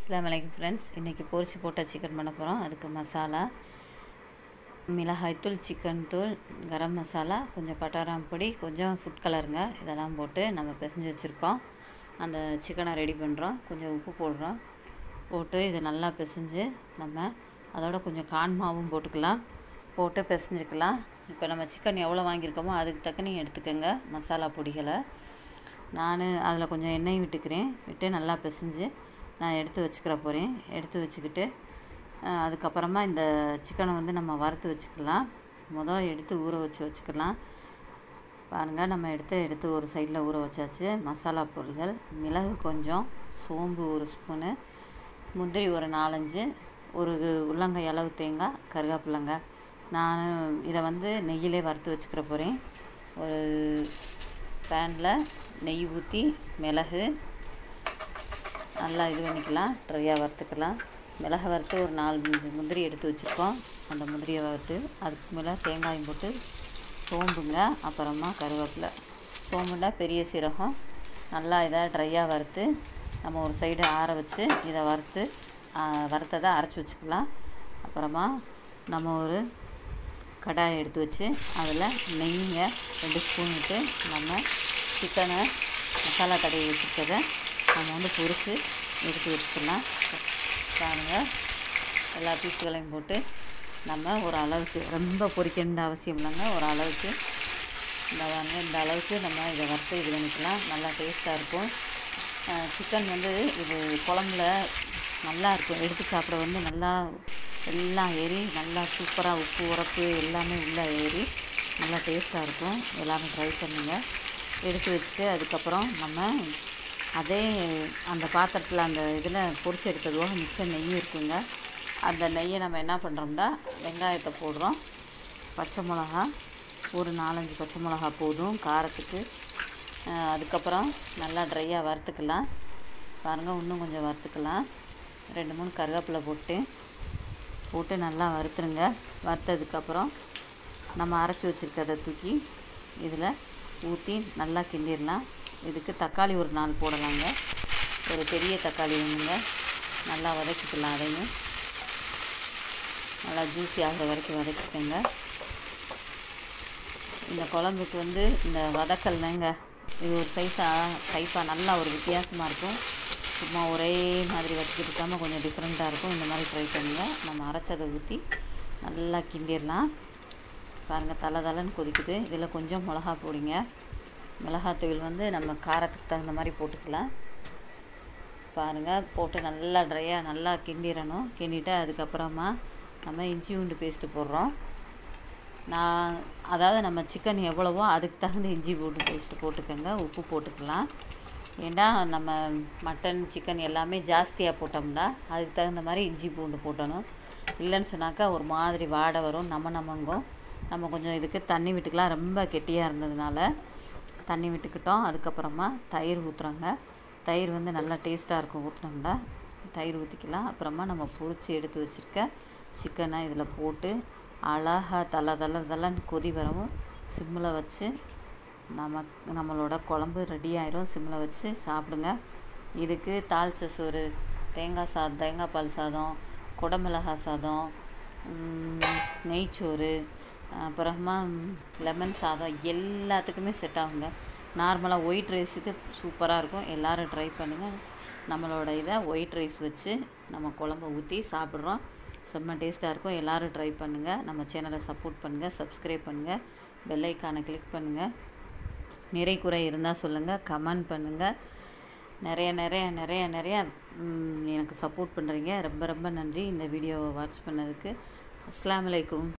அஸ்ஸலாமு அலைக்கும் ஃப்ரெண்ட்ஸ் இன்றைக்கி பொரிச்சு போட்ட சிக்கன் பண்ண போகிறோம் அதுக்கு மசாலா மிளகாய்த்தூள் சிக்கன் தூள் கரம் மசாலா கொஞ்சம் பட்டாராம் பொடி கொஞ்சம் ஃபுட் கலருங்க இதெல்லாம் போட்டு நம்ம பிசைஞ்சு வச்சுருக்கோம் அந்த சிக்கனை ரெடி பண்ணுறோம் கொஞ்சம் உப்பு போடுறோம் போட்டு இதை நல்லா பிசைஞ்சு நம்ம அதோட கொஞ்சம் கான் மாவும் போட்டுக்கலாம் போட்டு பிசைஞ்சுக்கலாம் இப்போ நம்ம சிக்கன் எவ்வளோ வாங்கியிருக்கோமோ அதுக்கு தக்க நீங்கள் எடுத்துக்கோங்க மசாலா பொடிகளை நான் அதில் கொஞ்சம் எண்ணெய் விட்டுக்கிறேன் விட்டு நல்லா பிசைஞ்சு நான் எடுத்து வச்சுக்கிற போகிறேன் எடுத்து வச்சுக்கிட்டு அஹ், அதுக்கப்புறமா இந்த சிக்கனை வந்து நம்ம வறுத்து வச்சுக்கலாம் மொதல் எடுத்து ஊற வச்சு வச்சுக்கலாம் பாருங்கள் நம்ம எடுத்து எடுத்து ஒரு சைடில் ஊற வச்சாச்சு மசாலா பொருள்கள் மிளகு கொஞ்சம் சோம்பு ஒரு ஸ்பூனு முந்திரி ஒரு நாலஞ்சு ஒரு உள்ளங்காய் அளவு தேங்காய் கருவேப்பிலங்க நான் இதை வந்து நெய்யிலே வறுத்து வச்சுக்கிற போகிறேன் ஒரு பேனில் நெய் ஊற்றி மிளகு நல்லா இது பண்ணிக்கலாம் ட்ரையாக வறுத்துக்கலாம் மிளகை வறுத்து ஒரு நாலு அஞ்சு முந்திரி எடுத்து வச்சுருக்கோம் அந்த முந்திரியை வறுத்து அதுக்கு மேலே தேங்காயம் போட்டு சோம்புங்க அப்புறமா கருவேப்பிலை சோம்புனா பெரிய சீரகம் நல்லா இதை ட்ரையாக வறுத்து நம்ம ஒரு சைடு ஆற வச்சு இதை வறுத்து ஆ, வறுத்ததை அரைச்சி வச்சுக்கலாம் அப்புறமா நம்ம ஒரு கடாயை எடுத்து வச்சு அதில் நெய்யை ரெண்டு ஸ்பூன் விட்டு நம்ம சிக்கனை மசாலா தடவி வச்சுருக்கதை நம்ம வந்து பொரித்து எடுத்து வச்சுக்கலாம் பாருங்கள் எல்லா பீஸுகளையும் போட்டு நம்ம ஒரு அளவுக்கு ரொம்ப பொரிக்கணுன்ற அவசியம் இல்லைங்க ஒரு அளவுக்கு இந்த வாங்க இந்த அளவுக்கு நம்ம இதை வறுத்து இது பண்ணிக்கலாம் நல்லா டேஸ்ட்டாக இருக்கும் சிக்கன் வந்து இது குழம்புல நல்லா இருக்கும் எடுத்து சாப்பிட வந்து நல்லா எல்லாம் ஏறி நல்லா சூப்பராக உப்பு உரப்பு எல்லாமே உள்ளே ஏறி நல்லா டேஸ்ட்டாக இருக்கும் எல்லாமே ட்ரை பண்ணுங்க எடுத்து வச்சுட்டு அதுக்கப்புறம் நம்ம அதே அந்த பாத்திரத்தில் அந்த இதில் பொரிச்சு எடுத்ததுவாக மிச்சம் நெய் இருக்குங்க அந்த நெய்யை நம்ம என்ன பண்ணுறோம்னா வெங்காயத்தை போடுறோம் பச்சை மிளகா ஒரு நாலஞ்சு பச்சை மிளகா போதும் காரத்துக்கு அஹ் அதுக்கப்புறம் நல்லா ட்ரையாக வறுத்துக்கலாம் பாருங்கள் இன்னும் கொஞ்சம் வறுத்துக்கலாம் ரெண்டு மூணு கருவேப்பிலை போட்டு போட்டு நல்லா வறுத்துருங்க வறுத்ததுக்கப்புறம் நம்ம அரைச்சி வச்சுருக்கிறத தூக்கி இதில் ஊற்றி நல்லா கிண்டிடலாம் இதுக்கு தக்காளி ஒரு நாலு போடலாங்க ஒரு பெரிய தக்காளி வேணுங்க நல்லா வதக்கிக்கலாம் அதையும் நல்லா ஜூஸி ஆகிற வரைக்கும் வதக்கிக்கோங்க இந்த குழம்புக்கு வந்து இந்த வதக்கல்லைங்க இது ஒரு சைஸாக டைப்பாக நல்லா ஒரு வித்தியாசமாக இருக்கும் சும்மா ஒரே மாதிரி வச்சுக்கிட்டு இருக்காமல் கொஞ்சம் டிஃப்ரெண்ட்டாக இருக்கும் இந்த மாதிரி ட்ரை பண்ணுங்க நம்ம அரைச்சதை ஊற்றி நல்லா கிண்டிடலாம் பாருங்கள் தலை தலைன்னு கொதிக்குது இதில் கொஞ்சம் மிளகா போடுங்க மிளகாத்தூள் வந்து நம்ம காரத்துக்கு தகுந்த மாதிரி போட்டுக்கலாம் பாருங்கள் போட்டு நல்லா ட்ரையாக நல்லா கிண்டிடணும் கிண்டிட்டு அதுக்கப்புறமா நம்ம இஞ்சி பூண்டு பேஸ்ட்டு போடுறோம் நான் அதாவது நம்ம சிக்கன் எவ்வளவோ அதுக்கு தகுந்த இஞ்சி பூண்டு பேஸ்ட்டு போட்டுக்கோங்க உப்பு போட்டுக்கலாம் ஏன்னா நம்ம மட்டன் சிக்கன் எல்லாமே ஜாஸ்தியாக போட்டோம்னா அதுக்கு தகுந்த மாதிரி இஞ்சி பூண்டு போட்டணும் இல்லைன்னு சொன்னாக்கா ஒரு மாதிரி வாடை வரும் நம்ம நமங்கும் நம்ம கொஞ்சம் இதுக்கு தண்ணி விட்டுக்கலாம் ரொம்ப கெட்டியாக இருந்ததுனால தண்ணி விட்டுக்கிட்டோம் அதுக்கப்புறமா தயிர் ஊற்றுறோங்க தயிர் வந்து நல்லா டேஸ்ட்டாக இருக்கும் ஊற்றினோம்னா தயிர் ஊற்றிக்கலாம் அப்புறமா நம்ம பொரிச்சு எடுத்து வச்சுருக்க சிக்கனை இதில் போட்டு அழகாக தலை தலை தலைன்னு கொதி வரவும் சிம்மில் வச்சு நம்ம நம்மளோட குழம்பு ரெடி ஆயிரும் சிம்மில் வச்சு சாப்பிடுங்க இதுக்கு தாளிச்ச சோறு தேங்காய் சாதம் தேங்காய் பால் சாதம் குடமிளகாய் சாதம் ம், நெய்ச்சோறு அப்புறமா லெமன் சாதம் எல்லாத்துக்குமே செட் ஆகுங்க நார்மலாக ஒயிட் ரைஸுக்கு சூப்பராக இருக்கும் எல்லோரும் ட்ரை பண்ணுங்கள் நம்மளோட இதை ஒயிட் ரைஸ் வச்சு நம்ம குழம்ப ஊற்றி சாப்பிட்றோம் செம்ம டேஸ்ட்டாக இருக்கும் எல்லோரும் ட்ரை பண்ணுங்கள் நம்ம சேனலை சப்போர்ட் பண்ணுங்கள் சப்ஸ்கிரைப் பண்ணுங்கள் பெல் ஐக்கானை கிளிக் பண்ணுங்கள் நிறை குறை இருந்தால் சொல்லுங்கள் கமெண்ட் பண்ணுங்கள் நிறைய நிறைய நிறைய நிறைய ம், எனக்கு சப்போர்ட் பண்ணுறீங்க ரொம்ப ரொம்ப நன்றி இந்த வீடியோவை வாட்ச் பண்ணதுக்கு அஸ்ஸலாமு அலைக்கும்